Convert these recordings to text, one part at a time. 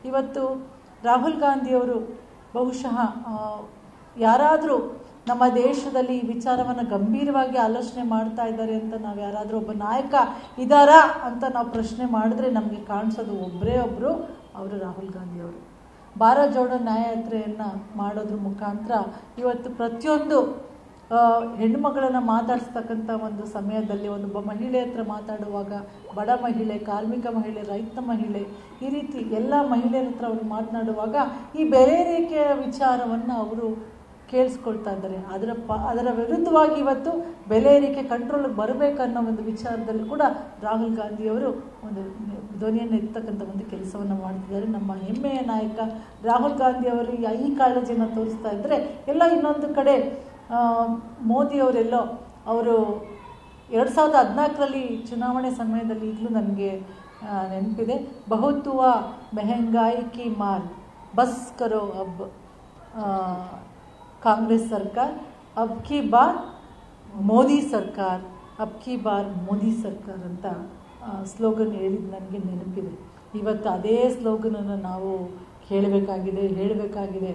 ಇವತ್ತು ರಾಹುಲ್ ಗಾಂಧಿಯವರು ಬಹುಶಃ ಆ, ಯಾರಾದರೂ ನಮ್ಮ ದೇಶದಲ್ಲಿ ಈ ವಿಚಾರವನ್ನು ಗಂಭೀರವಾಗಿ ಆಲೋಚನೆ ಮಾಡ್ತಾ ಇದ್ದಾರೆ ಅಂತ ನಾವು ಯಾರಾದರೂ ಒಬ್ಬ ನಾಯಕ ಇದ್ದಾರಾ ಅಂತ ನಾವು ಪ್ರಶ್ನೆ ಮಾಡಿದ್ರೆ ನಮಗೆ ಕಾಣಿಸೋದು ಒಬ್ಬರೇ ಒಬ್ಬರು ಅವರು ರಾಹುಲ್ ಗಾಂಧಿಯವರು ಭಾರತ್ ಜೋಡೋ ನ್ಯಾಯಯಾತ್ರೆಯನ್ನು ಮಾಡೋದ್ರ ಮುಖಾಂತರ ಇವತ್ತು ಪ್ರತಿಯೊಂದು ಆ, ಹೆಣ್ಮಗಳನ್ನ ಮಾತಾಡಿಸ್ತಕ್ಕಂಥ ಒಂದು ಸಮಯದಲ್ಲಿ ಒಂದೊಬ್ಬ ಮಹಿಳೆ ಹತ್ರ ಮಾತಾಡುವಾಗ ಬಡ ಮಹಿಳೆ ಕಾರ್ಮಿಕ ಮಹಿಳೆ ರೈತ ಮಹಿಳೆ ಈ ರೀತಿ ಎಲ್ಲ ಮಹಿಳೆಯರ ಹತ್ರ ಅವರು ಮಾತನಾಡುವಾಗ ಈ ಬೆಲೆ ರೇಖೆಯ ವಿಚಾರವನ್ನು ಅವರು ಕೇಳಿಸ್ಕೊಳ್ತಾ ಇದ್ದಾರೆ ಅದರ ಪ ಅದರ ವಿರುದ್ಧವಾಗಿ ಇವತ್ತು ಬೆಲೆ ಏರಿಕೆ ಕಂಟ್ರೋಲ್ಗೆ ಬರಬೇಕನ್ನೋ ಒಂದು ವಿಚಾರದಲ್ಲಿ ಕೂಡ ರಾಹುಲ್ ಗಾಂಧಿಯವರು ಒಂದು ಧ್ವನಿಯನ್ನು ಎತ್ತಕ್ಕಂಥ ಒಂದು ಕೆಲಸವನ್ನು ಮಾಡ್ತಿದ್ದಾರೆ ನಮ್ಮ ಹೆಮ್ಮೆಯ ನಾಯಕ ರಾಹುಲ್ ಗಾಂಧಿಯವರು ಈ- ಈ ಕಾಳಜಿಯನ್ನು ತೋರಿಸ್ತಾ ಇದ್ದರೆ ಎಲ್ಲ ಇನ್ನೊಂದು ಕಡೆ ಆ, ಮೋದಿಯವರೆಲ್ಲೋ ಅವರು ಎರಡು ಸಾವಿರದ ಹದಿನಾಲ್ಕರಲ್ಲಿ ಚುನಾವಣೆ ಸಮಯದಲ್ಲಿ ಈಗಲೂ ನನಗೆ ನೆನಪಿದೆ ಬಹುತ್ವ ಮೆಹಂಗಾಯಿ ಕಿ ಮಾಲ್ ಬಸ್ ಕರೋ ಅಬ್ ಆ, ಕಾಂಗ್ರೆಸ್ ಸರ್ಕಾರ ಅಬ್ ಕಿ ಬಾರ್ ಮೋದಿ ಸರ್ಕಾರ ಅಬ್ ಕಿ ಬಾರ್ ಮೋದಿ ಸರ್ಕಾರ ಅಂತ ಸ್ಲೋಗನ್ ಹೇಳಿದ್ದು ನನಗೆ ನೆನಪಿದೆ ಇವತ್ತು ಅದೇ ಸ್ಲೋಗನನ್ನು ನಾವು ಹೇಳಬೇಕಾಗಿದೆ ಹೇಳಬೇಕಾಗಿದೆ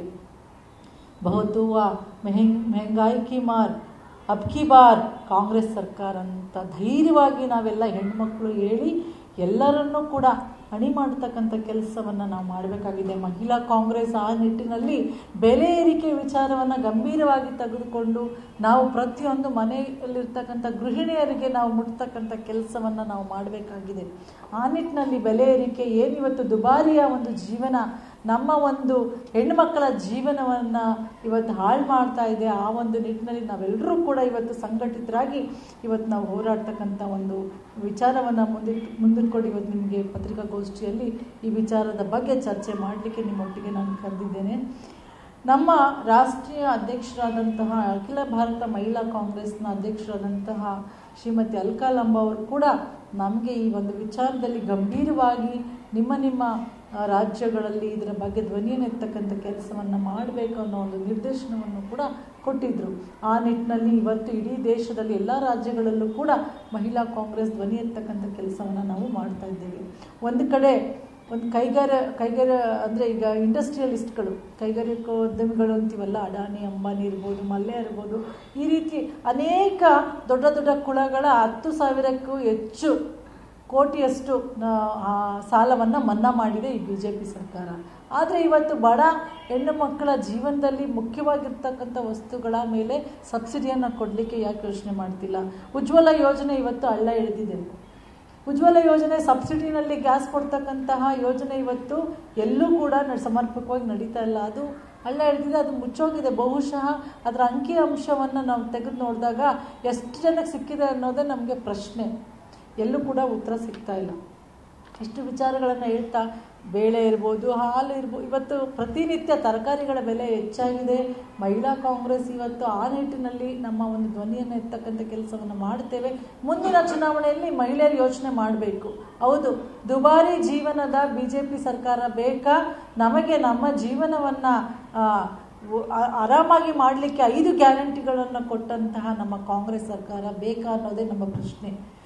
ಬಹುತ್ ಹುआ ಮೆಹಂಗ್ ಮೆಹಂಗಾಯಿ ಕಿ ಮಾರ್ ಅಬ್ ಕಿ ಬಾರ್ ಕಾಂಗ್ರೆಸ್ ಸರ್ಕಾರ ಅಂತ ಧೈರ್ಯವಾಗಿ ನಾವೆಲ್ಲ ಹೆಣ್ಮಕ್ಳು ಹೇಳಿ ಎಲ್ಲರನ್ನೂ ಕೂಡ ಅಣಿ ಮಾಡತಕ್ಕಂಥ ಕೆಲಸವನ್ನು ನಾವು ಮಾಡಬೇಕಾಗಿದೆ ಮಹಿಳಾ ಕಾಂಗ್ರೆಸ್ ಆ ನಿಟ್ಟಿನಲ್ಲಿ ಬೆಲೆ ಏರಿಕೆ ವಿಚಾರವನ್ನು ಗಂಭೀರವಾಗಿ ತೆಗೆದುಕೊಂಡು ನಾವು ಪ್ರತಿಯೊಂದು ಮನೆಯಲ್ಲಿರ್ತಕ್ಕಂಥ ಗೃಹಿಣಿಯರಿಗೆ ನಾವು ಮುಟ್ತಕ್ಕಂಥ ಕೆಲಸವನ್ನು ನಾವು ಮಾಡಬೇಕಾಗಿದೆ ಆ ನಿಟ್ಟಿನಲ್ಲಿ ಬೆಲೆ ಏರಿಕೆ ಏನಿವತ್ತು ದುಬಾರಿಯ ಒಂದು ಜೀವನ ನಮ್ಮ ಒಂದು ಹೆಣ್ಮಕ್ಕಳ ಜೀವನವನ್ನು ಇವತ್ತು ಹಾಳು ಮಾಡ್ತಾ ಇದೆ ಆ ಒಂದು ನಿಟ್ಟಿನಲ್ಲಿ ನಾವೆಲ್ಲರೂ ಕೂಡ ಇವತ್ತು ಸಂಘಟಿತರಾಗಿ ಇವತ್ತು ನಾವು ಹೋರಾಡ್ತಕ್ಕಂಥ ಒಂದು ವಿಚಾರವನ್ನು ಮುಂದಿಟ್ಟು ಮುಂದಿಟ್ಕೊಂಡು ಇವತ್ತು ನಿಮಗೆ ಪತ್ರಿಕಾಗೋಷ್ಠಿಯಲ್ಲಿ ಈ ವಿಚಾರದ ಬಗ್ಗೆ ಚರ್ಚೆ ಮಾಡಲಿಕ್ಕೆ ನಿಮ್ಮೊಟ್ಟಿಗೆ ನಾನು ಕರೆದಿದ್ದೇನೆ ನಮ್ಮ ರಾಷ್ಟ್ರೀಯ ಅಧ್ಯಕ್ಷರಾದಂತಹ ಅಖಿಲ ಭಾರತ ಮಹಿಳಾ ಕಾಂಗ್ರೆಸ್ನ ಅಧ್ಯಕ್ಷರಾದಂತಹ ಶ್ರೀಮತಿ ಅಲ್ಕಾ ಲಂಬ ಅವರು ಕೂಡ ನಮಗೆ ಈ ಒಂದು ವಿಚಾರದಲ್ಲಿ ಗಂಭೀರವಾಗಿ ನಿಮ್ಮ ನಿಮ್ಮ ಆ, ರಾಜ್ಯಗಳಲ್ಲಿ ಇದರ ಬಗ್ಗೆ ಧ್ವನಿಯನ್ನು ಎತ್ತಕ್ಕಂಥ ಕೆಲಸವನ್ನು ಮಾಡಬೇಕು ಅನ್ನೋ ಒಂದು ನಿರ್ದೇಶನವನ್ನು ಕೂಡ ಕೊಟ್ಟಿದ್ದರು ಆ ನಿಟ್ಟಿನಲ್ಲಿ ಇವತ್ತು ಇಡೀ ದೇಶದಲ್ಲಿ ಎಲ್ಲ ರಾಜ್ಯಗಳಲ್ಲೂ ಕೂಡ ಮಹಿಳಾ ಕಾಂಗ್ರೆಸ್ ಧ್ವನಿ ಎತ್ತಕ್ಕಂಥ ಕೆಲಸವನ್ನು ನಾವು ಮಾಡ್ತಾ ಇದ್ದೇವೆ ಒಂದು ಕಡೆ ಒಂದು ಕೈಗಾರ ಕೈಗಾರ ಅಂದರೆ ಈಗ ಇಂಡಸ್ಟ್ರಿಯಲಿಸ್ಟ್ಗಳು ಕೈಗಾರಿಕೋದ್ಯಮಿಗಳು ಅಂತೀವಲ್ಲ ಅಡಾನಿ ಅಂಬಾನಿ ಇರ್ಬೋದು ಮಲ್ಯ ಇರ್ಬೋದು ಈ ರೀತಿ ಅನೇಕ ದೊಡ್ಡ ದೊಡ್ಡ ಕುಳಗಳ ಹತ್ತು ಸಾವಿರಕ್ಕೂ ಹೆಚ್ಚು ಕೋಟಿಯಷ್ಟು ಆ, ಸಾಲವನ್ನು ಮನ್ನಾ ಮಾಡಿದೆ ಈ ಬಿ ಜೆ ಪಿ ಸರ್ಕಾರ ಆದರೆ ಇವತ್ತು ಬಡ ಹೆಣ್ಣು ಮಕ್ಕಳ ಜೀವನದಲ್ಲಿ ಮುಖ್ಯವಾಗಿರ್ತಕ್ಕಂಥ ವಸ್ತುಗಳ ಮೇಲೆ ಸಬ್ಸಿಡಿಯನ್ನು ಕೊಡಲಿಕ್ಕೆ ಯಾಕೆ ಯೋಚನೆ ಮಾಡ್ತಿಲ್ಲ ಉಜ್ವಲ ಯೋಜನೆ ಇವತ್ತು ಹಳ್ಳ ಹಿಡಿದಿದೆ ಉಜ್ವಲ ಯೋಜನೆ ಸಬ್ಸಿಡಿನಲ್ಲಿ ಗ್ಯಾಸ್ ಕೊಡ್ತಕ್ಕಂತಹ ಯೋಜನೆ ಇವತ್ತು ಎಲ್ಲೂ ಕೂಡ ನ- ಸಮರ್ಪಕವಾಗಿ ನಡೀತಾ ಇಲ್ಲ ಅದು ಹಳ್ಳ ಹಿಡಿದಿದೆ ಅದು ಮುಚ್ಚೋಗಿದೆ ಬಹುಶಃ ಅದರ ಅಂಕಿ ಅಂಶವನ್ನು ನಾವು ತೆಗೆದು ನೋಡಿದಾಗ ಎಷ್ಟು ಜನಕ್ಕೆ ಸಿಕ್ಕಿದೆ ಅನ್ನೋದೇ ನಮಗೆ ಪ್ರಶ್ನೆ ಎಲ್ಲೂ ಕೂಡ ಉತ್ತರ ಸಿಗ್ತಾ ಇಲ್ಲ ಇಷ್ಟು ವಿಚಾರಗಳನ್ನು ಹೇಳ್ತಾ ಬೇಳೆ ಇರ್ಬೋದು ಹಾಲು ಇರ್ಬೋದು ಇವತ್ತು ಪ್ರತಿನಿತ್ಯ ತರಕಾರಿಗಳ ಬೆಲೆ ಹೆಚ್ಚಾಗಿದೆ ಮಹಿಳಾ ಕಾಂಗ್ರೆಸ್ ಇವತ್ತು ಆ ನಿಟ್ಟಿನಲ್ಲಿ ನಮ್ಮ ಒಂದು ಧ್ವನಿಯನ್ನು ಎತ್ತಕ್ಕಂಥ ಕೆಲಸವನ್ನು ಮಾಡ್ತೇವೆ ಮುಂದಿನ ಚುನಾವಣೆಯಲ್ಲಿ ಮಹಿಳೆಯರು ಯೋಚನೆ ಮಾಡಬೇಕು ಹೌದು ದುಬಾರಿ ಜೀವನದ ಬಿ ಜೆ ಪಿ ಸರ್ಕಾರ ಬೇಕಾ ನಮಗೆ ನಮ್ಮ ಜೀವನವನ್ನು ಆರಾಮಾಗಿ ಮಾಡಲಿಕ್ಕೆ ಐದು ಗ್ಯಾರಂಟಿಗಳನ್ನು ಕೊಟ್ಟಂತಹ ನಮ್ಮ ಕಾಂಗ್ರೆಸ್ ಸರ್ಕಾರ ಬೇಕಾ ಅನ್ನೋದೇ ನಮ್ಮ ಪ್ರಶ್ನೆ